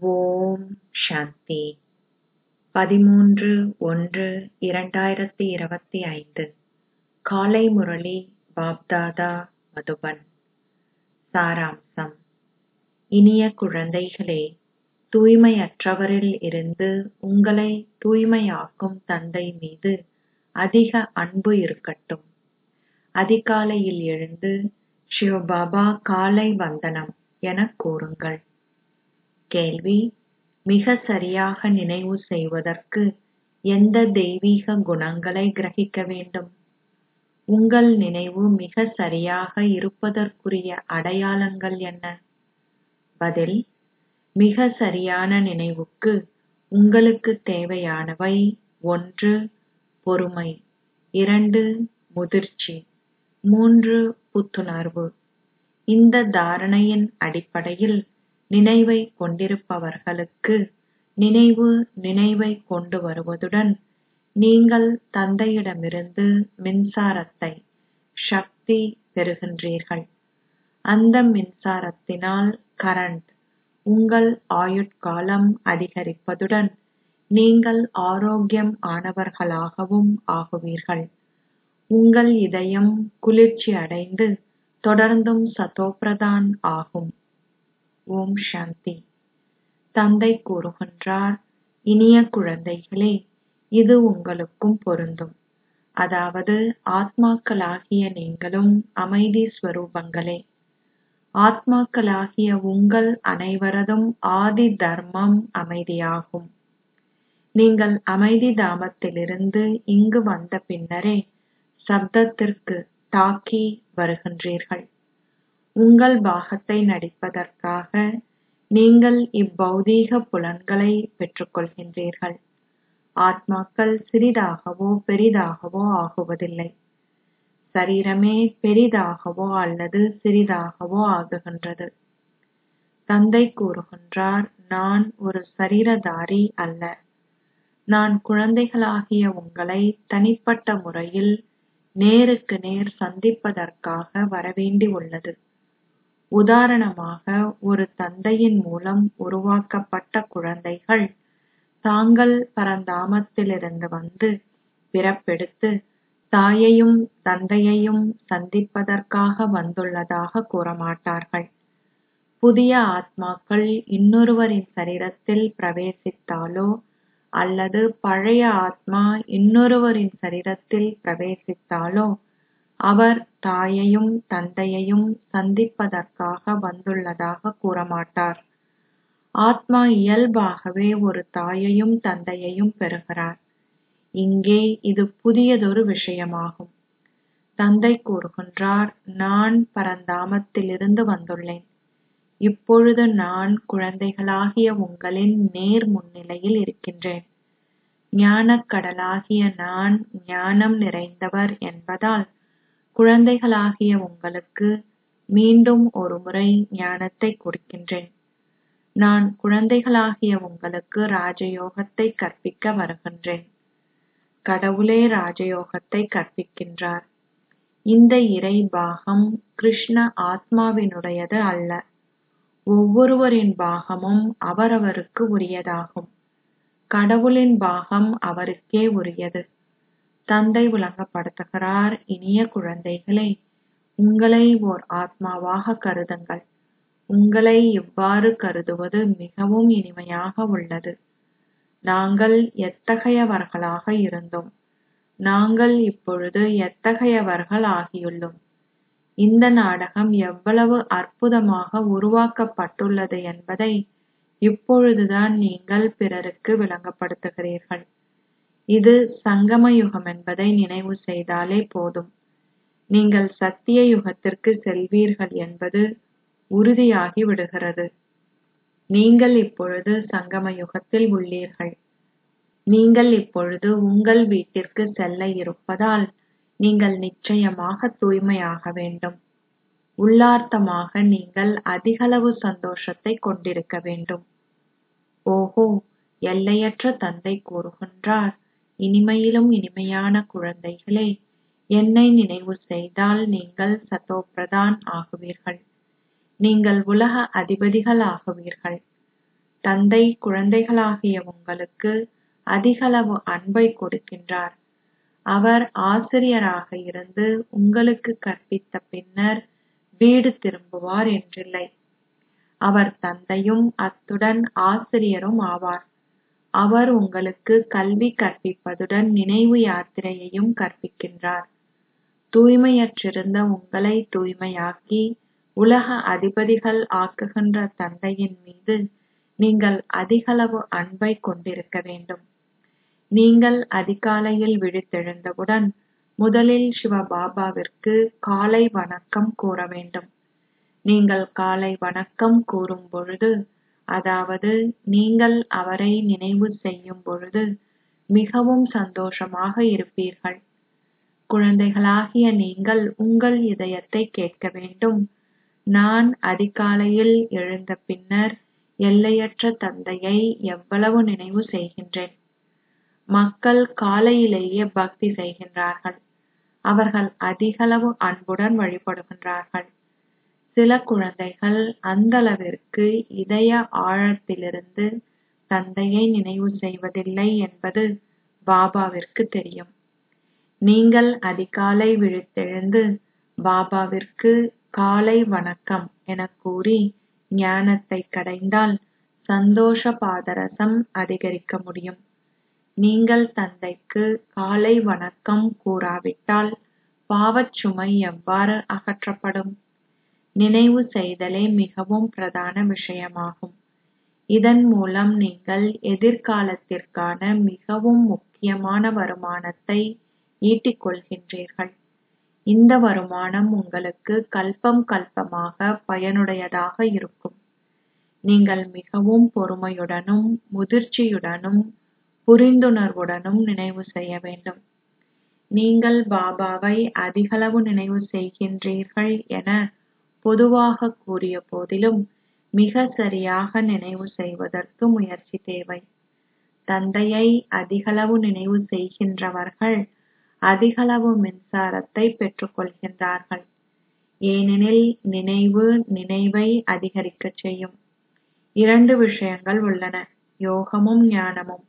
ஓம் சாந்தி பதிமூன்று ஒன்று இரண்டாயிரத்தி இருபத்தி ஐந்து காலை முரளி பாப்தாதா மதுபன் சாராம்சம் இனிய குழந்தைகளே தூய்மையற்றவரில் இருந்து உங்களை தூய்மையாக்கும் தந்தை மீது அதிக அன்பு இருக்கட்டும் அதிகாலையில் எழுந்து சிவபாபா காலை வந்தனம் எனக் கூறுங்கள் கேள்வி மிக சரியாக நினைவு செய்வதற்கு எந்த தெய்வீக குணங்களை கிரகிக்க வேண்டும் உங்கள் நினைவு மிக சரியாக இருப்பதற்குரிய அடையாளங்கள் என்ன பதில் மிக சரியான நினைவுக்கு உங்களுக்கு தேவையானவை ஒன்று பொறுமை இரண்டு முதிர்ச்சி மூன்று புத்துணர்வு இந்த தாரணையின் அடிப்படையில் நினைவை கொண்டிருப்பவர்களுக்கு நினைவு நினைவை கொண்டு வருவதுடன் நீங்கள் தந்தையிடமிருந்து மின்சாரத்தை சக்தி பெறுகின்றீர்கள் அந்த மின்சாரத்தினால் கரண்ட் உங்கள் ஆயுட்காலம் அதிகரிப்பதுடன் நீங்கள் ஆரோக்கியம் ஆனவர்களாகவும் ஆகுவீர்கள் உங்கள் இதயம் குளிர்ச்சி அடைந்து தொடர்ந்தும் சதோபிரதான் ஆகும் ஓம் சாந்தி தந்தை கூறுகின்றார் இனிய குழந்தைகளே இது உங்களுக்கும் பொருந்தும் அதாவது ஆத்மாக்களாகிய நீங்களும் அமைதி ஸ்வரூபங்களே ஆத்மாக்களாகிய உங்கள் அனைவரதும் ஆதி தர்மம் அமைதியாகும் நீங்கள் அமைதி தாமத்திலிருந்து இங்கு வந்த பின்னரே சப்தத்திற்கு டாக்கி வருகின்றீர்கள் உங்கள் பாகத்தை நடிப்பதற்காக நீங்கள் இப்பௌதீக புலன்களை பெற்றுக்கொள்கின்றீர்கள் ஆத்மாக்கள் சிறிதாகவோ பெரிதாகவோ ஆகுவதில்லை சரீரமே பெரிதாகவோ அல்லது சிறிதாகவோ ஆகுகின்றது தந்தை கூறுகின்றார் நான் ஒரு சரீரதாரி அல்ல நான் குழந்தைகளாகிய உங்களை தனிப்பட்ட முறையில் நேருக்கு நேர் சந்திப்பதற்காக வரவேண்டி உள்ளது உதாரணமாக ஒரு தந்தையின் மூலம் உருவாக்கப்பட்ட குழந்தைகள் தாங்கள் பரந்தாமத்திலிருந்து வந்து பிறப்பெடுத்து தாயையும் தந்தையையும் சந்திப்பதற்காக வந்துள்ளதாக கூறமாட்டார்கள் புதிய ஆத்மாக்கள் இன்னொருவரின் சரீரத்தில் பிரவேசித்தாலோ அல்லது பழைய ஆத்மா இன்னொருவரின் சரீரத்தில் பிரவேசித்தாலோ அவர் தாயையும் தந்தையையும் சந்திப்பதற்காக வந்துள்ளதாக கூறமாட்டார் ஆத்மா இயல்பாகவே ஒரு தாயையும் தந்தையையும் பெறுகிறார் இங்கே இது புதியதொரு விஷயமாகும் தந்தை கூறுகின்றார் நான் பரந்தாமத்திலிருந்து வந்துள்ளேன் இப்பொழுது நான் குழந்தைகளாகிய உங்களின் நேர் முன்னிலையில் இருக்கின்றேன் ஞானக்கடலாகிய நான் ஞானம் நிறைந்தவர் என்பதால் குழந்தைகளாகிய உங்களுக்கு மீண்டும் ஒருமுறை ஞானத்தை கொடுக்கின்றேன் நான் குழந்தைகளாகிய உங்களுக்கு ராஜயோகத்தை கற்பிக்க வருகின்றேன் கடவுளே ராஜயோகத்தை கற்பிக்கின்றார் இந்த இறை பாகம் கிருஷ்ண ஆத்மாவினுடையது அல்ல ஒவ்வொருவரின் பாகமும் அவரவருக்கு உரியதாகும் கடவுளின் பாகம் அவருக்கே உரியது தந்தை விளங்கப்படுத்துகிறார் இனிய குழந்தைகளே உங்களை ஓர் ஆத்மாவாக கருதுங்கள் உங்களை இவ்வாறு கருதுவது மிகவும் இனிமையாக உள்ளது நாங்கள் எத்தகையவர்களாக இருந்தோம் நாங்கள் இப்பொழுது எத்தகையவர்கள் ஆகியுள்ளோம் இந்த நாடகம் எவ்வளவு அற்புதமாக உருவாக்கப்பட்டுள்ளது என்பதை இப்பொழுதுதான் நீங்கள் பிறருக்கு விளங்கப்படுத்துகிறீர்கள் இது சங்கம யுகம் என்பதை நினைவு செய்தாலே போதும் நீங்கள் சத்திய யுகத்திற்கு செல்வீர்கள் என்பது உறுதியாகி விடுகிறது நீங்கள் இப்பொழுது சங்கம யுகத்தில் உள்ளீர்கள் நீங்கள் இப்பொழுது உங்கள் வீட்டிற்கு செல்ல இருப்பதால் நீங்கள் நிச்சயமாக தூய்மையாக வேண்டும் உள்ளார்த்தமாக நீங்கள் அதிகளவு சந்தோஷத்தை கொண்டிருக்க வேண்டும் ஓஹோ எல்லையற்ற தந்தை கூறுகின்றார் இனிமையிலும் இனிமையான குழந்தைகளே என்னை நினைவு செய்தால் நீங்கள் சதோபிரதான் ஆகுவீர்கள் நீங்கள் உலக அதிபதிகள் ஆகுவீர்கள் தந்தை குழந்தைகளாகிய உங்களுக்கு அதிகளவு அன்பை கொடுக்கின்றார் அவர் ஆசிரியராக இருந்து உங்களுக்கு கற்பித்த பின்னர் வீடு திரும்புவார் என்றில்லை அவர் தந்தையும் அத்துடன் ஆசிரியரும் ஆவார் அவர் உங்களுக்கு கல்வி கற்பிப்பதுடன் நினைவு யாத்திரையையும் கற்பிக்கின்றார் தூய்மையற்றிருந்த உங்களை தூய்மையாக்கி உலக அதிபதிகள் ஆக்குகின்ற தந்தையின் மீது நீங்கள் அதிகளவு அன்பை கொண்டிருக்க வேண்டும் நீங்கள் அதிகாலையில் விழித்தெழுந்தவுடன் முதலில் சிவபாபாவிற்கு காலை வணக்கம் கூற வேண்டும் நீங்கள் காலை வணக்கம் கூறும் பொழுது அதாவது நீங்கள் அவரை நினைவு செய்யும் பொழுது மிகவும் சந்தோஷமாக இருப்பீர்கள் குழந்தைகளாகிய நீங்கள் உங்கள் இதயத்தை கேட்க வேண்டும் நான் அதிகாலையில் எழுந்த பின்னர் எல்லையற்ற தந்தையை எவ்வளவு நினைவு செய்கின்றேன் மக்கள் காலையிலேயே பக்தி செய்கின்றார்கள் அவர்கள் அதிகளவு அன்புடன் வழிபடுகின்றார்கள் சில குழந்தைகள் அந்தளவிற்கு இதய ஆழத்திலிருந்து தந்தையை நினைவு செய்வதில்லை என்பது பாபாவிற்கு தெரியும் நீங்கள் அதிகாலை விழித்தெழுந்து பாபாவிற்கு காலை வணக்கம் எனக் கூறி ஞானத்தை கடைந்தால் சந்தோஷ பாதரசம் அதிகரிக்க முடியும் நீங்கள் தந்தைக்கு காலை வணக்கம் கூறாவிட்டால் பாவச் சுமை எவ்வாறு அகற்றப்படும் நினைவு செய்தலே மிகவும் பிரதான விஷயமாகும் இதன் மூலம் நீங்கள் எதிர்காலத்திற்கான மிகவும் முக்கியமான வருமானத்தை ஈட்டிக் கொள்கின்றீர்கள் இந்த வருமானம் உங்களுக்கு கல்பம் கல்பமாக பயனுடையதாக இருக்கும் நீங்கள் மிகவும் பொறுமையுடனும் முதிர்ச்சியுடனும் புரிந்துணர்வுடனும் நினைவு செய்ய வேண்டும் நீங்கள் பாபாவை அதிகளவு நினைவு செய்கின்றீர்கள் என பொதுவாக கூறிய போதிலும் மிக சரியாக நினைவு செய்வதற்கு முயற்சி தேவை தந்தையை அதிகளவு நினைவு செய்கின்றவர்கள் அதிகளவு மின்சாரத்தை பெற்றுக்கொள்கின்றார்கள் ஏனெனில் நினைவு நினைவை அதிகரிக்கச் செய்யும் இரண்டு விஷயங்கள் உள்ளன யோகமும் ஞானமும்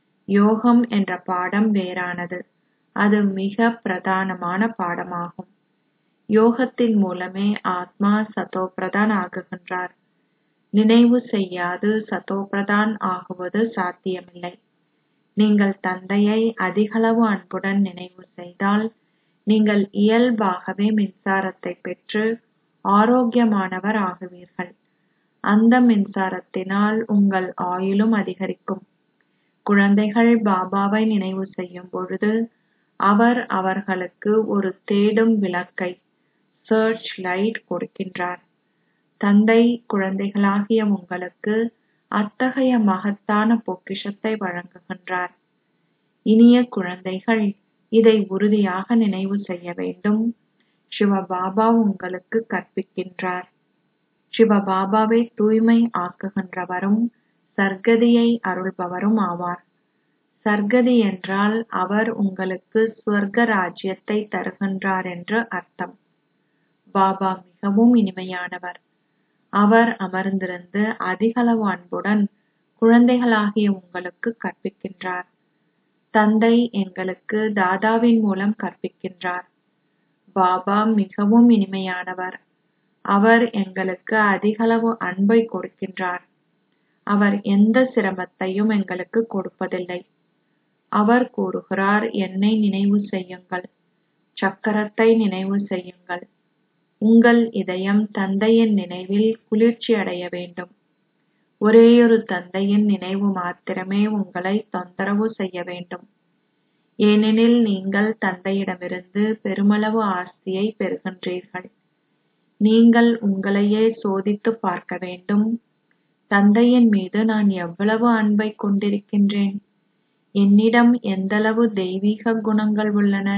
யோகம் என்ற பாடம் வேறானது அது மிக பிரதானமான பாடமாகும் யோகத்தின் மூலமே ஆத்மா சதோபிரதான் ஆகுகின்றார் நினைவு செய்யாது சதோபிரதான் ஆகுவது சாத்தியமில்லை நீங்கள் தந்தையை அதிகளவு அன்புடன் நினைவு செய்தால் நீங்கள் இயல்பாகவே மின்சாரத்தை பெற்று ஆரோக்கியமானவர் ஆகுவீர்கள் அந்த மின்சாரத்தினால் உங்கள் ஆயுளும் அதிகரிக்கும் குழந்தைகள் பாபாவை நினைவு செய்யும் பொழுது அவர் அவர்களுக்கு ஒரு தேடும் விளக்கை சர்ச் லைட் கொடுக்கின்றார் தந்தை குழந்தைகளாகிய உங்களுக்கு அத்தகைய மகத்தான பொக்கிஷத்தை வழங்குகின்றார் இனிய குழந்தைகள் இதை உறுதியாக நினைவு செய்ய வேண்டும் சிவபாபா உங்களுக்கு கற்பிக்கின்றார் சிவபாபாவை தூய்மை ஆக்குகின்றவரும் சர்க்கதியை அருள்பவரும் ஆவார் சர்க்கதி என்றால் அவர் உங்களுக்கு ஸ்வர்க ராஜ்யத்தை தருகின்றார் என்று அர்த்தம் பாபா மிகவும் இனிமையானவர் அவர் அமர்ந்திருந்து அதிகளவு அன்புடன் குழந்தைகளாகிய உங்களுக்கு கற்பிக்கின்றார் தந்தை எங்களுக்கு தாதாவின் மூலம் கற்பிக்கின்றார் பாபா மிகவும் இனிமையானவர் அவர் எங்களுக்கு அதிகளவு அன்பை கொடுக்கின்றார் அவர் எந்த சிரமத்தையும் எங்களுக்கு கொடுப்பதில்லை அவர் கூறுகிறார் என்னை நினைவு செய்யுங்கள் சக்கரத்தை நினைவு செய்யுங்கள் உங்கள் இதயம் தந்தையின் நினைவில் குளிர்ச்சி அடைய வேண்டும் ஒரேயொரு தந்தையின் நினைவு மாத்திரமே உங்களை தொந்தரவு செய்ய வேண்டும் ஏனெனில் நீங்கள் தந்தையிடமிருந்து பெருமளவு ஆஸ்தியை பெறுகின்றீர்கள் நீங்கள் உங்களையே சோதித்துப் பார்க்க வேண்டும் தந்தையின் மீது நான் எவ்வளவு அன்பை கொண்டிருக்கின்றேன் என்னிடம் எந்தளவு தெய்வீக குணங்கள் உள்ளன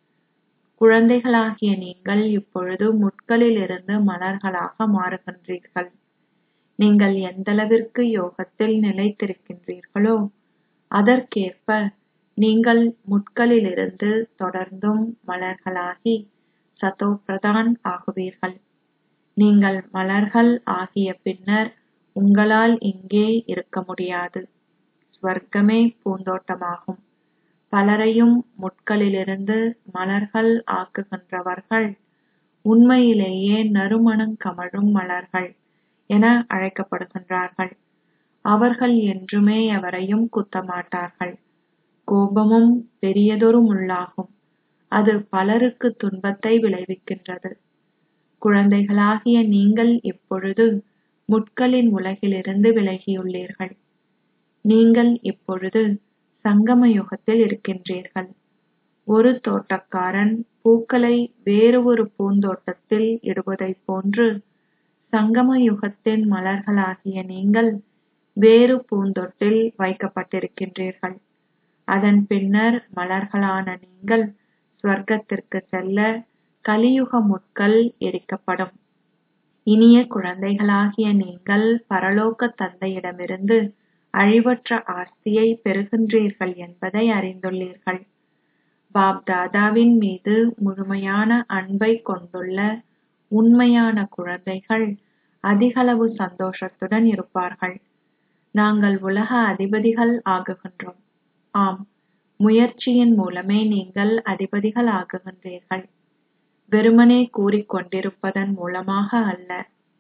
குழந்தைகளாகிய நீங்கள் இப்பொழுது முட்களிலிருந்து மலர்களாக மாறுகின்றீர்கள் நீங்கள் எந்தளவிற்கு யோகத்தில் நிலைத்திருக்கின்றீர்களோ அதற்கேற்ப நீங்கள் முட்களிலிருந்து தொடர்ந்தும் மலர்களாகி சதோபிரதான் ஆகுவீர்கள் நீங்கள் மலர்கள் ஆகிய பின்னர் உங்களால் இங்கே இருக்க முடியாது ஸ்வர்க்கமே பூந்தோட்டமாகும் பலரையும் முட்களிலிருந்து மலர்கள் ஆக்குகின்றவர்கள் உண்மையிலேயே நறுமணங் கமழும் மலர்கள் என அழைக்கப்படுகின்றார்கள் அவர்கள் என்றுமே எவரையும் குத்தமாட்டார்கள் கோபமும் பெரியதொரு முள்ளாகும் அது பலருக்கு துன்பத்தை விளைவிக்கின்றது குழந்தைகளாகிய நீங்கள் இப்பொழுது முட்களின் உலகிலிருந்து விலகியுள்ளீர்கள் நீங்கள் இப்பொழுது சங்கம யுகத்தில் இருக்கின்றீர்கள் ஒரு தோட்டக்காரன் பூக்களை வேறு ஒரு பூந்தோட்டத்தில் இடுவதைப் போன்று சங்கம யுகத்தின் மலர்களாகிய நீங்கள் வேறு பூந்தொட்டில் வைக்கப்பட்டிருக்கின்றீர்கள் அதன் பின்னர் மலர்களான நீங்கள் ஸ்வர்க்கத்திற்கு செல்ல கலியுக முட்கள் எரிக்கப்படும் இனிய குழந்தைகளாகிய நீங்கள் பரலோக தந்தையிடமிருந்து அழிவற்ற ஆஸ்தியை பெறுகின்றீர்கள் என்பதை அறிந்துள்ளீர்கள் பாப் தாதாவின் மீது முழுமையான அன்பை கொண்டுள்ள உண்மையான குழந்தைகள் அதிகளவு சந்தோஷத்துடன் இருப்பார்கள் நாங்கள் உலக அதிபதிகள் ஆகுகின்றோம் ஆம் முயற்சியின் மூலமே நீங்கள் அதிபதிகள் ஆகுகின்றீர்கள் வெறுமனே கூறிக்கொண்டிருப்பதன் மூலமாக அல்ல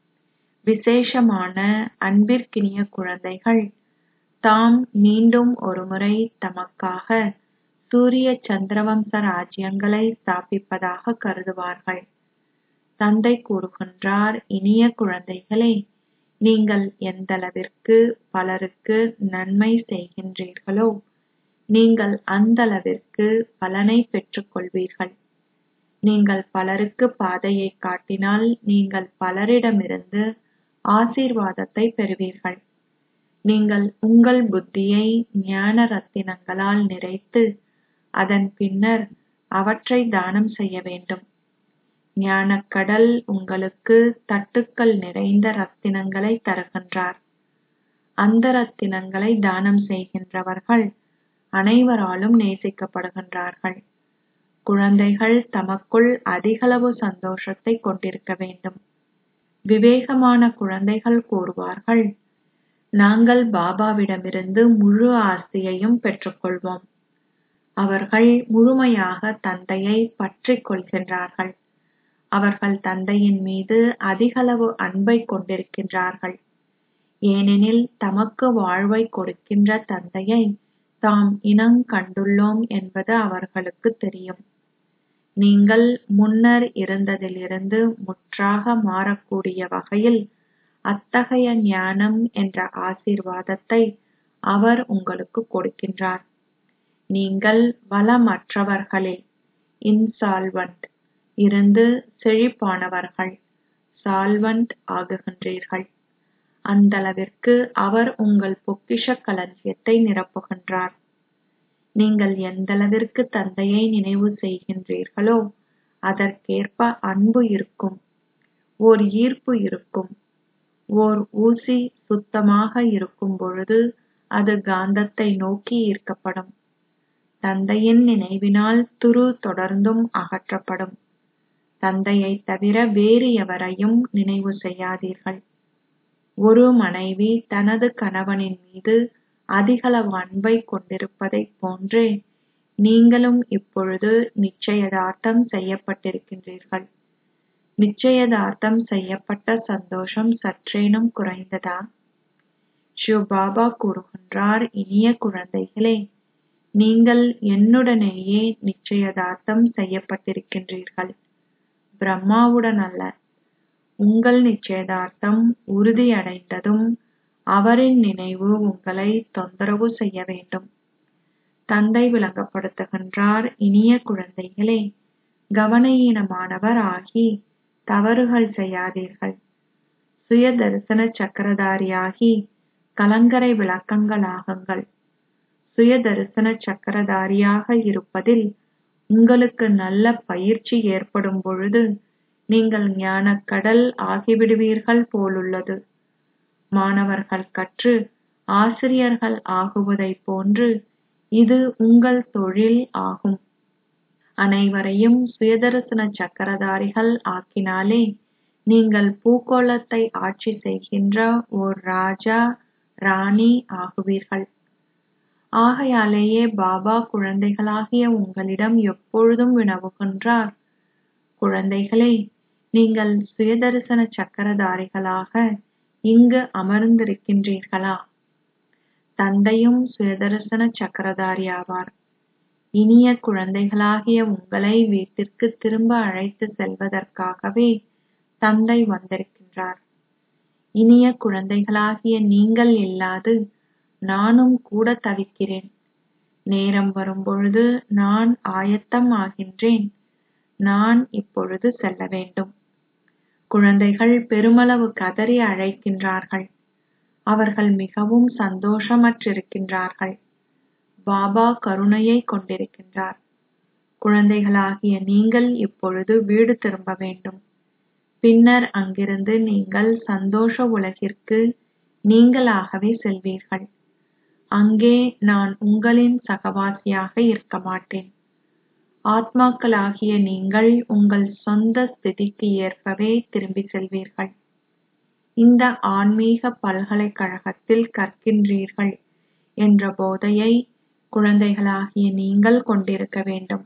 விசேஷமான அன்பிற்கினிய குழந்தைகள் தாம் மீண்டும் ஒருமுறை தமக்காக சூரிய சந்திரவம்ச ராஜ்யங்களை ஸ்தாபிப்பதாக கருதுவார்கள் தந்தை கூறுகின்றார் இனிய குழந்தைகளே நீங்கள் எந்தளவிற்கு பலருக்கு நன்மை செய்கின்றீர்களோ நீங்கள் அந்தளவிற்கு பலனை பெற்றுக் கொள்வீர்கள் நீங்கள் பலருக்கு பாதையை காட்டினால் நீங்கள் பலரிடமிருந்து ஆசீர்வாதத்தை பெறுவீர்கள் நீங்கள் உங்கள் புத்தியை ஞான ரத்தினங்களால் நிறைத்து அதன் பின்னர் அவற்றை தானம் செய்ய வேண்டும் ஞானக்கடல் உங்களுக்கு தட்டுக்கள் நிறைந்த ரத்தினங்களை தருகின்றார் அந்த ரத்தினங்களை தானம் செய்கின்றவர்கள் அனைவராலும் நேசிக்கப்படுகின்றார்கள் குழந்தைகள் தமக்குள் அதிகளவு சந்தோஷத்தை கொண்டிருக்க வேண்டும் விவேகமான குழந்தைகள் கூறுவார்கள் நாங்கள் பாபாவிடமிருந்து முழு ஆஸ்தியையும் பெற்றுக்கொள்வோம் அவர்கள் முழுமையாக தந்தையை பற்றிக் கொள்கின்றார்கள் அவர்கள் தந்தையின் மீது அதிகளவு அன்பை கொண்டிருக்கின்றார்கள் ஏனெனில் தமக்கு வாழ்வை கொடுக்கின்ற தந்தையை தாம் இனங் கண்டுள்ளோம் என்பது அவர்களுக்கு தெரியும் நீங்கள் முன்னர் இருந்ததிலிருந்து முற்றாக மாறக்கூடிய வகையில் அத்தகைய ஞானம் என்ற ஆசீர்வாதத்தை அவர் உங்களுக்கு கொடுக்கின்றார் நீங்கள் வளமற்றவர்களில் இன்சால்வன்ட் இருந்து செழிப்பானவர்கள் சால்வன்ட் ஆகுகின்றீர்கள் அந்தளவிற்கு அவர் உங்கள் பொக்கிஷ களஞ்சியத்தை நிரப்புகின்றார் நீங்கள் எந்தளவிற்கு தந்தையை நினைவு செய்கின்றீர்களோ அதற்கேற்ப அன்பு இருக்கும் ஓர் ஈர்ப்பு இருக்கும் ஓர் ஊசி சுத்தமாக இருக்கும் பொழுது அது காந்தத்தை நோக்கி ஈர்க்கப்படும் தந்தையின் நினைவினால் துரு தொடர்ந்தும் அகற்றப்படும் தந்தையைத் தவிர வேறு எவரையும் நினைவு செய்யாதீர்கள் ஒரு மனைவி தனது கணவனின் மீது அதிகளவு அன்பை கொண்டிருப்பதைப் போன்றே நீங்களும் இப்பொழுது நிச்சயதார்த்தம் செய்யப்பட்டிருக்கின்றீர்கள் நிச்சயதார்த்தம் செய்யப்பட்ட சந்தோஷம் சற்றேனும் குறைந்ததா ஷிவ் பாபா கூறுகின்றார் இனிய குழந்தைகளே நீங்கள் என்னுடனேயே நிச்சயதார்த்தம் செய்யப்பட்டிருக்கின்றீர்கள் பிரம்மாவுடன் அல்ல உங்கள் நிச்சயதார்த்தம் உறுதியடைந்ததும் அவரின் நினைவு உங்களை தொந்தரவு செய்ய வேண்டும் தந்தை விளங்கப்படுத்துகின்றார் இனிய குழந்தைகளே கவனயீனமானவர் ஆகி தவறுகள் செய்யாதீர்கள் சுய தரிசன சக்கரதாரியாகி கலங்கரை விளக்கங்களாகுங்கள் சுய தரிசன சக்கரதாரியாக இருப்பதில் உங்களுக்கு நல்ல பயிற்சி ஏற்படும் பொழுது நீங்கள் ஞானக்கடல் ஆகிவிடுவீர்கள் போலுள்ளது மாணவர்கள் கற்று ஆசிரியர்கள் ஆகுவதைப் போன்று இது உங்கள் தொழில் ஆகும் அனைவரையும் சுயதரிசன சக்கரதாரிகள் ஆக்கினாலே நீங்கள் பூகோளத்தை ஆட்சி செய்கின்ற ஓர் ராஜா ராணி ஆகுவீர்கள் ஆகையாலேயே பாபா குழந்தைகளாகிய உங்களிடம் எப்பொழுதும் வினவுகின்றார் குழந்தைகளே நீங்கள் சுயதரிசன சக்கரதாரிகளாக இங்கு அமர்ந்திருக்கின்றீர்களா தந்தையும் சுயதரிசன சக்கரதாரி ஆவார் இனிய குழந்தைகளாகிய உங்களை வீட்டிற்கு திரும்ப அழைத்து செல்வதற்காகவே தந்தை வந்திருக்கின்றார் இனிய குழந்தைகளாகிய நீங்கள் இல்லாது நானும் கூட தவிக்கிறேன் நேரம் வரும்பொழுது நான் ஆயத்தம் ஆகின்றேன் நான் இப்பொழுது செல்ல வேண்டும் குழந்தைகள் பெருமளவு கதறி அழைக்கின்றார்கள் அவர்கள் மிகவும் சந்தோஷமற்றிருக்கின்றார்கள் பாபா கருணையை கொண்டிருக்கின்றார் குழந்தைகளாகிய நீங்கள் இப்பொழுது வீடு திரும்ப வேண்டும் பின்னர் அங்கிருந்து நீங்கள் சந்தோஷ உலகிற்கு நீங்களாகவே செல்வீர்கள் அங்கே நான் உங்களின் சகவாசியாக இருக்க மாட்டேன் ஆத்மாக்களாகிய நீங்கள் உங்கள் சொந்த ஸ்திதிக்கு ஏற்பவே திரும்பி செல்வீர்கள் இந்த ஆன்மீக பல்கலைக்கழகத்தில் கற்கின்றீர்கள் என்ற போதையை குழந்தைகளாகிய நீங்கள் கொண்டிருக்க வேண்டும்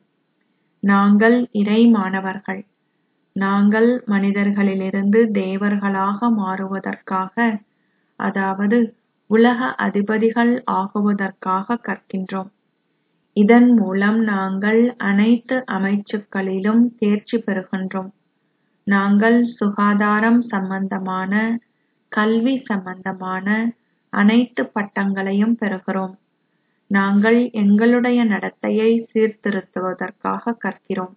நாங்கள் இறை மாணவர்கள் நாங்கள் மனிதர்களிலிருந்து தேவர்களாக மாறுவதற்காக அதாவது உலக அதிபதிகள் ஆகுவதற்காக கற்கின்றோம் இதன் மூலம் நாங்கள் அனைத்து அமைச்சுக்களிலும் தேர்ச்சி பெறுகின்றோம் நாங்கள் சுகாதாரம் சம்பந்தமான கல்வி சம்பந்தமான அனைத்து பட்டங்களையும் பெறுகிறோம் நாங்கள் எங்களுடைய நடத்தையை சீர்திருத்துவதற்காக கற்கிறோம்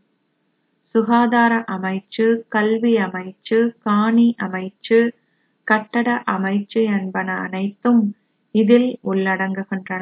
சுகாதார அமைச்சு கல்வி அமைச்சு காணி அமைச்சு கட்டட அமைச்சு என்பன அனைத்தும் இதில் உள்ளடங்குகின்றன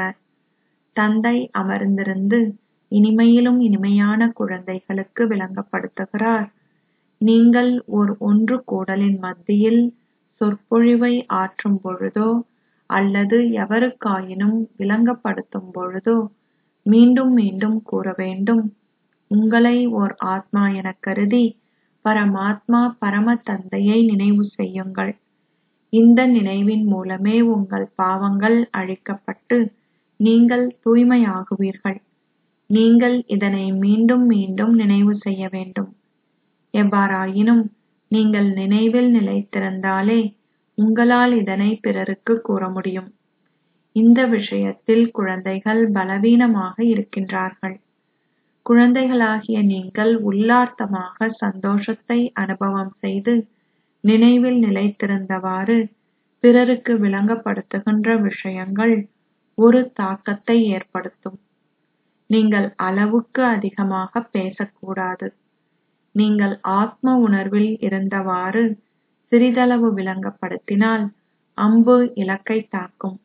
தந்தை அமர்ந்திருந்து இனிமையிலும் இனிமையான குழந்தைகளுக்கு விளங்கப்படுத்துகிறார் நீங்கள் ஓர் ஒன்று கூடலின் மத்தியில் சொற்பொழிவை ஆற்றும் பொழுதோ அல்லது எவருக்காயினும் விளங்கப்படுத்தும் பொழுதோ மீண்டும் மீண்டும் கூற வேண்டும் உங்களை ஓர் ஆத்மா எனக் கருதி பரமாத்மா பரம தந்தையை நினைவு செய்யுங்கள் இந்த நினைவின் மூலமே உங்கள் பாவங்கள் அழிக்கப்பட்டு நீங்கள் தூய்மையாகுவீர்கள் நீங்கள் இதனை மீண்டும் மீண்டும் நினைவு செய்ய வேண்டும் எவ்வாறாயினும் நீங்கள் நினைவில் நிலைத்திருந்தாலே உங்களால் இதனை பிறருக்கு கூற முடியும் இந்த விஷயத்தில் குழந்தைகள் பலவீனமாக இருக்கின்றார்கள் குழந்தைகளாகிய நீங்கள் உள்ளார்த்தமாக சந்தோஷத்தை அனுபவம் செய்து நினைவில் நிலைத்திருந்தவாறு பிறருக்கு விளங்கப்படுத்துகின்ற விஷயங்கள் ஒரு தாக்கத்தை ஏற்படுத்தும் நீங்கள் அளவுக்கு அதிகமாக பேசக்கூடாது நீங்கள் ஆத்ம உணர்வில் இருந்தவாறு சிறிதளவு விளங்கப்படுத்தினால் அம்பு இலக்கை தாக்கும்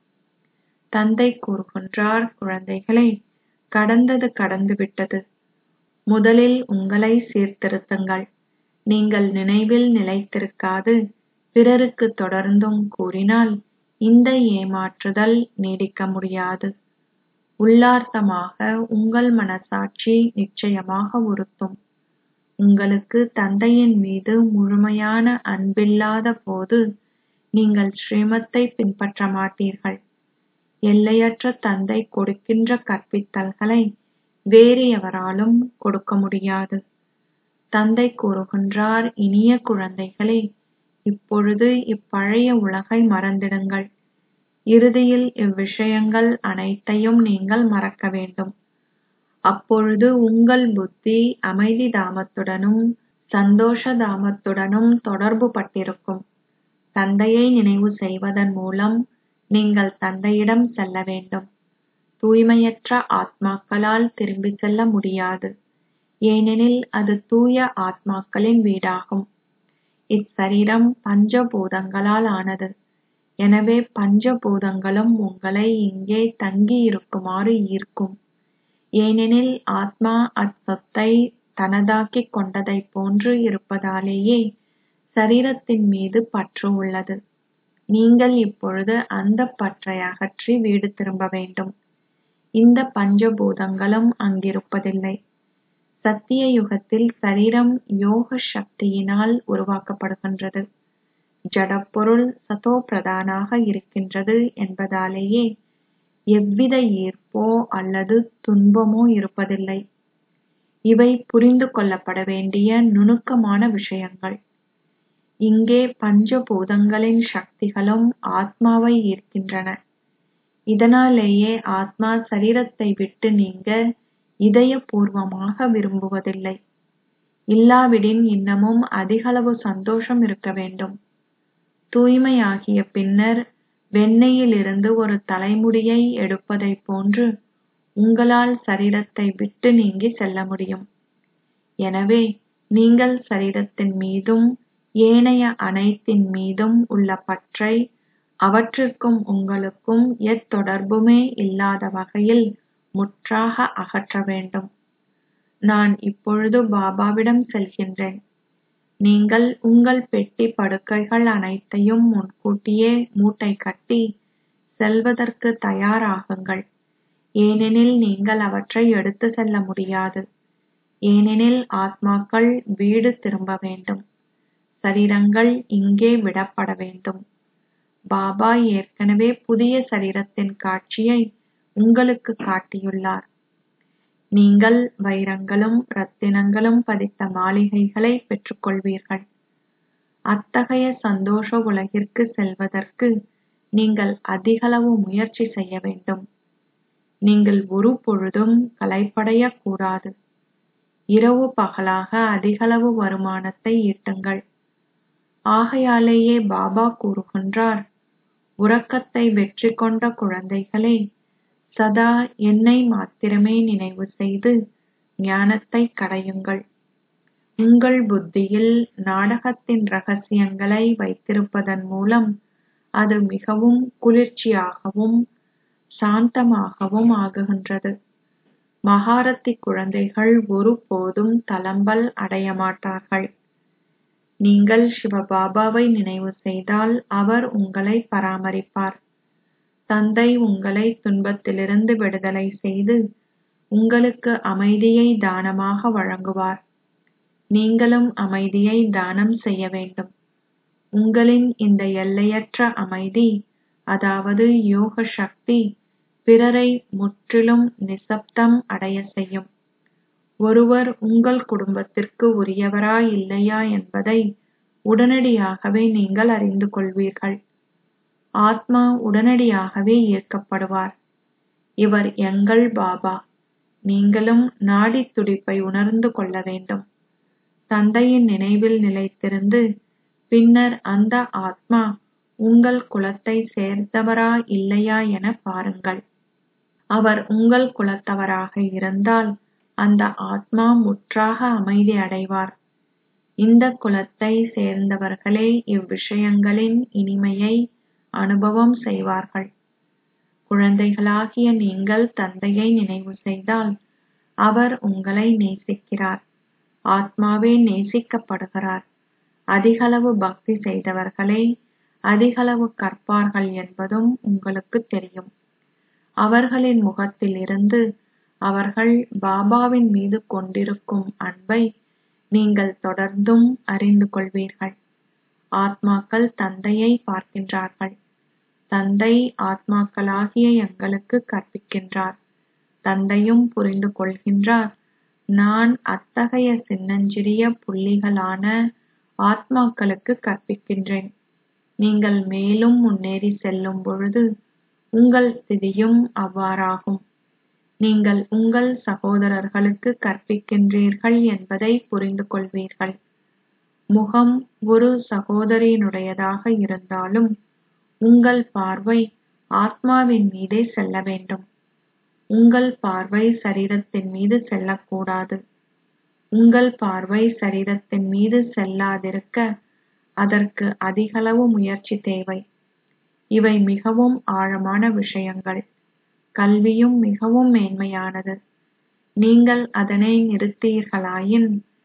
தந்தை கூறுகின்றார் குழந்தைகளே கடந்தது கடந்துவிட்டது முதலில் உங்களை சீர்திருத்துங்கள் நீங்கள் நினைவில் நிலைத்திருக்காது பிறருக்கு தொடர்ந்தும் கூறினால் இந்த ஏமாற்றுதல் நீடிக்க முடியாது உள்ளார்த்தமாக உங்கள் மனசாட்சி நிச்சயமாக உறுத்தும் உங்களுக்கு தந்தையின் மீது முழுமையான அன்பில்லாத போது நீங்கள் ஸ்ரீமத்தை பின்பற்ற மாட்டீர்கள் எல்லையற்ற தந்தை கொடுக்கின்ற கற்பித்தல்களை வேறு எவராலும் கொடுக்க முடியாது தந்தை கூறுகின்றார் இனிய குழந்தைகளே இப்பொழுது இப்பழைய உலகை மறந்திடுங்கள் இறுதியில் இவ்விஷயங்கள் அனைத்தையும் நீங்கள் மறக்க வேண்டும் அப்பொழுது உங்கள் புத்தி அமைதி தாமத்துடனும் சந்தோஷ தாமத்துடனும் தொடர்பு பட்டிருக்கும் தந்தையை நினைவு செய்வதன் மூலம் நீங்கள் தந்தையிடம் செல்ல வேண்டும் தூய்மையற்ற ஆத்மாக்களால் திரும்பி செல்ல முடியாது ஏனெனில் அது தூய ஆத்மாக்களின் வீடாகும் இச்சரீரம் பஞ்சபூதங்களால் ஆனது எனவே பஞ்சபூதங்களும் உங்களை இங்கே தங்கியிருக்குமாறு ஈர்க்கும் ஏனெனில் ஆத்மா அச்சொத்தை தனதாக்கிக் கொண்டதைப் போன்று இருப்பதாலேயே சரீரத்தின் மீது பற்று உள்ளது நீங்கள் இப்பொழுது அந்த பற்றை அகற்றி வீடு திரும்ப வேண்டும் இந்த பஞ்சபூதங்களும் அங்கிருப்பதில்லை சத்திய யுகத்தில் சரீரம் யோக சக்தியினால் உருவாக்கப்படுகின்றது ஜடப்பொருள் சதோ பிரதானாக இருக்கின்றது என்பதாலேயே எவ்வித ஈர்ப்போ அல்லது துன்பமோ இருப்பதில்லை இவை புரிந்து கொள்ளப்பட வேண்டிய நுணுக்கமான விஷயங்கள் இங்கே பஞ்சபூதங்களின் சக்திகளும் ஆத்மாவை ஈர்க்கின்றன இதனாலேயே ஆத்மா சரீரத்தை விட்டு நீங்க இதயபூர்வமாக விரும்புவதில்லை இல்லாவிடின் இன்னமும் அதிகளவு சந்தோஷம் இருக்க வேண்டும் தூய்மையாகிய பின்னர் வெண்ணெயிலிருந்து ஒரு தலைமுடியை எடுப்பதைப் போன்று உங்களால் சரீரத்தை விட்டு நீங்கி செல்ல முடியும் எனவே நீங்கள் சரீரத்தின் மீதும் ஏனைய அனைத்தின் மீதும் உள்ள பற்றை அவற்றிற்கும் உங்களுக்கும் எத்தொடர்புமே இல்லாத வகையில் முற்றாக அகற்ற வேண்டும் நான் இப்பொழுது பாபாவிடம் செல்கின்றேன் நீங்கள் உங்கள் பெட்டி படுக்கைகள் அனைத்தையும் முன்கூட்டியே மூட்டை கட்டி செல்வதற்கு தயாராகுங்கள் ஏனெனில் நீங்கள் அவற்றை எடுத்து செல்ல முடியாது ஏனெனில் ஆத்மாக்கள் வீடு திரும்ப வேண்டும் சரீரங்கள் இங்கே விடப்பட வேண்டும் பாபா ஏற்கனவே புதிய சரீரத்தின் காட்சியை உங்களுக்கு காட்டியுள்ளார் நீங்கள் வைரங்களும் ரத்தினங்களும் பதித்த மாளிகைகளை பெற்றுக்கொள்வீர்கள் அத்தகைய சந்தோஷ உலகிற்கு செல்வதற்கு நீங்கள் அதிகளவு முயற்சி செய்ய வேண்டும் நீங்கள் ஒரு பொழுதும் களைப்படையக் கூடாது இரவு பகலாக அதிகளவு வருமானத்தை ஈட்டுங்கள் ஆகையாலேயே பாபா கூறுகின்றார் உறக்கத்தை வெற்றி கொண்ட குழந்தைகளே சதா என்னை மாத்திரமே நினைவு செய்து ஞானத்தை கடையுங்கள் உங்கள் புத்தியில் நாடகத்தின் ரகசியங்களை வைத்திருப்பதன் மூலம் அது மிகவும் குளிர்ச்சியாகவும் சாந்தமாகவும் ஆகுகின்றது மகாரத்தி குழந்தைகள் ஒருபோதும் தளம்பல் அடையமாட்டார்கள் நீங்கள் சிவபாபாவை நினைவு செய்தால் அவர் உங்களை பராமரிப்பார் தந்தை உங்களை துன்பத்திலிருந்து விடுதலை செய்து உங்களுக்கு அமைதியை தானமாக வழங்குவார் நீங்களும் அமைதியை தானம் செய்ய வேண்டும் உங்களின் இந்த எல்லையற்ற அமைதி அதாவது யோக சக்தி பிறரை முற்றிலும் நிசப்தம் அடைய செய்யும் ஒருவர் உங்கள் குடும்பத்திற்கு உரியவரா இல்லையா என்பதை உடனடியாகவே நீங்கள் அறிந்து கொள்வீர்கள் ஆத்மா உடனடியாகவே ஈர்க்கப்படுவார் இவர் எங்கள் பாபா நீங்களும் நாடித் துடிப்பை உணர்ந்து கொள்ள வேண்டும் தந்தையின் நினைவில் நிலைத்திருந்து பின்னர் அந்த ஆத்மா உங்கள் குலத்தை சேர்ந்தவரா இல்லையா என பாருங்கள் அவர் உங்கள் குலத்தவராக இருந்தால் அந்த ஆத்மா முற்றாக அமைதி அடைவார் இந்த குலத்தை சேர்ந்தவர்களே இவ்விஷயங்களின் இனிமையை அனுபவம் செய்வார்கள் குழந்தைகளாகிய நீங்கள் தந்தையை நினைவு செய்தால் அவர் உங்களை நேசிக்கிறார் ஆத்மாவே நேசிக்கப்படுகிறார் அதிகளவு பக்தி செய்தவர்களே அதிகளவு கற்பார்கள் என்பதும் உங்களுக்கு தெரியும் அவர்களின் முகத்தில் இருந்து அவர்கள் பாபாவின் மீது கொண்டிருக்கும் அன்பை நீங்கள் தொடர்ந்தும் அறிந்து கொள்வீர்கள் ஆத்மாக்கள் தந்தையை பார்க்கின்றார்கள் தந்தை ஆத்மாக்களாகிய எங்களுக்கு கற்பிக்கின்றார் தந்தையும் புரிந்து கொள்கின்றார் நான் அத்தகைய சின்னஞ்சிறிய புள்ளிகளான ஆத்மாக்களுக்கு கற்பிக்கின்றேன் நீங்கள் மேலும் முன்னேறி செல்லும் பொழுது உங்கள் ஸ்திதியும் அவ்வாறாகும் நீங்கள் உங்கள் சகோதரர்களுக்கு கற்பிக்கின்றீர்கள் என்பதை புரிந்து கொள்வீர்கள் முகம் ஒரு சகோதரியினுடையதாக இருந்தாலும் உங்கள் பார்வை ஆத்மாவின் மீதே செல்ல வேண்டும் உங்கள் பார்வை சரீரத்தின் மீது செல்லக்கூடாது உங்கள் பார்வை சரீரத்தின் மீது செல்லாதிருக்க அதற்கு அதிகளவு முயற்சி தேவை இவை மிகவும் ஆழமான விஷயங்கள் கல்வியும் மிகவும் மேன்மையானது நீங்கள் அதனை நிறுத்தீர்களாயின்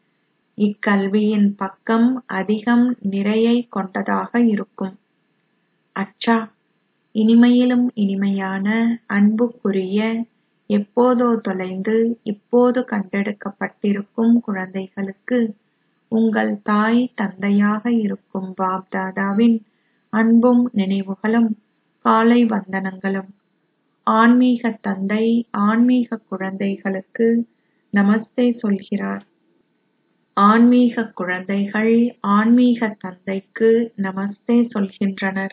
இக்கல்வியின் பக்கம் அதிகம் நிறையை கொண்டதாக இருக்கும் அச்சா இனிமையிலும் இனிமையான அன்புக்குரிய எப்போதோ தொலைந்து இப்போது கண்டெடுக்கப்பட்டிருக்கும் குழந்தைகளுக்கு உங்கள் தாய் தந்தையாக இருக்கும் பாப் தாதாவின் அன்பும் நினைவுகளும் காலை வந்தனங்களும் ஆன்மீக தந்தை ஆன்மீக குழந்தைகளுக்கு நமஸ்தே சொல்கிறார் ஆன்மீக குழந்தைகள் ஆன்மீக தந்தைக்கு நமஸ்தே சொல்கின்றனர்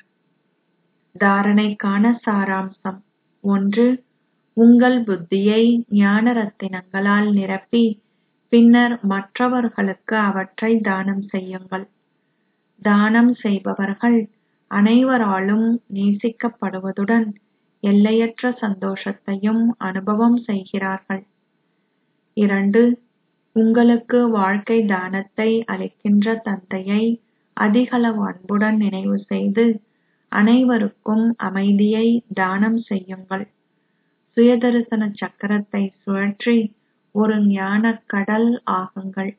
தாரணைக்கான சாராம்சம் ஒன்று உங்கள் புத்தியை ஞான ரத்தினங்களால் நிரப்பி பின்னர் மற்றவர்களுக்கு அவற்றை தானம் செய்யுங்கள் தானம் செய்பவர்கள் அனைவராலும் நேசிக்கப்படுவதுடன் எல்லையற்ற சந்தோஷத்தையும் அனுபவம் செய்கிறார்கள் இரண்டு உங்களுக்கு வாழ்க்கை தானத்தை அளிக்கின்ற தந்தையை அதிகளவு அன்புடன் நினைவு செய்து அனைவருக்கும் அமைதியை தானம் செய்யுங்கள் சுயதரிசன சக்கரத்தை சுழற்றி ஒரு ஞானக் கடல் ஆகுங்கள்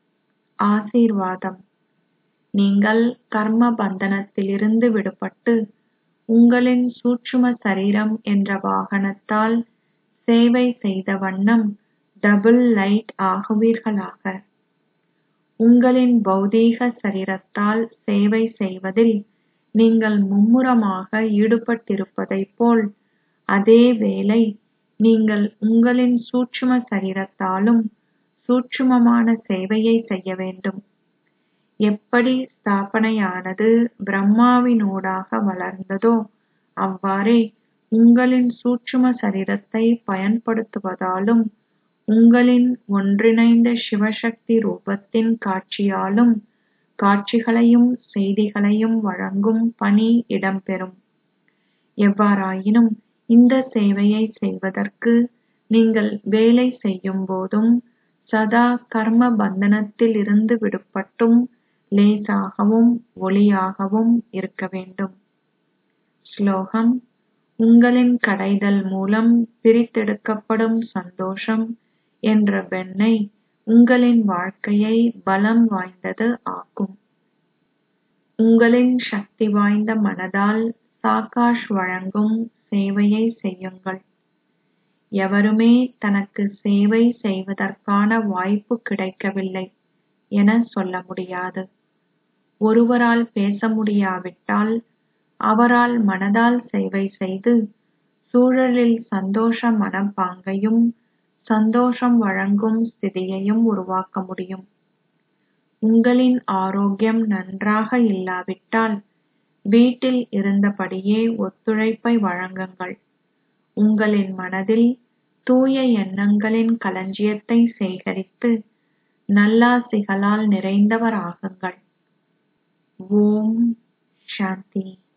ஆசீர்வாதம் நீங்கள் கர்ம பந்தனத்திலிருந்து விடுபட்டு உங்களின் சூட்சும சரீரம் என்ற வாகனத்தால் சேவை செய்த வண்ணம் டபுள் லைட் ஆகுவீர்களாக உங்களின் பௌதீக சரீரத்தால் சேவை செய்வதில் நீங்கள் மும்முரமாக ஈடுபட்டிருப்பதைப் போல் அதே வேளை நீங்கள் உங்களின் சூட்சும சரீரத்தாலும் சூட்சுமமான சேவையை செய்ய வேண்டும் எப்படி ஸ்தாபனையானது பிரம்மாவினூடாக வளர்ந்ததோ அவ்வாறே உங்களின் சூட்சும சரீரத்தை பயன்படுத்துவதாலும் உங்களின் ஒன்றிணைந்த சிவசக்தி ரூபத்தின் காட்சியாலும் காட்சிகளையும் செய்திகளையும் வழங்கும் பணி இடம்பெறும் எவ்வாறாயினும் இந்த சேவையை செய்வதற்கு நீங்கள் வேலை செய்யும் போதும் சதா கர்ம பந்தனத்தில் இருந்து விடுபட்டும் லேசாகவும் ஒளியாகவும் இருக்க வேண்டும் ஸ்லோகம் உங்களின் கடைதல் மூலம் பிரித்தெடுக்கப்படும் சந்தோஷம் என்ற வெண்ணெய் உங்களின் வாழ்க்கையை பலம் வாய்ந்தது ஆக்கும் உங்களின் சக்தி வாய்ந்த மனதால் சாகாஷ் வழங்கும் சேவையை செய்யுங்கள் எவருமே தனக்கு சேவை செய்வதற்கான வாய்ப்பு கிடைக்கவில்லை என சொல்ல முடியாது ஒருவரால் பேச முடியாவிட்டால் அவரால் மனதால் சேவை செய்து சூழலில் சந்தோஷ மனப்பாங்கையும் சந்தோஷம் வழங்கும் ஸ்திதியையும் உருவாக்க முடியும் உங்களின் ஆரோக்கியம் நன்றாக இல்லாவிட்டால் வீட்டில் இருந்தபடியே ஒத்துழைப்பை வழங்குங்கள் உங்களின் மனதில் தூய எண்ணங்களின் களஞ்சியத்தை சேகரித்து நல்லாசிகளால் நிறைந்தவராகுங்கள் ஓம் சாந்தி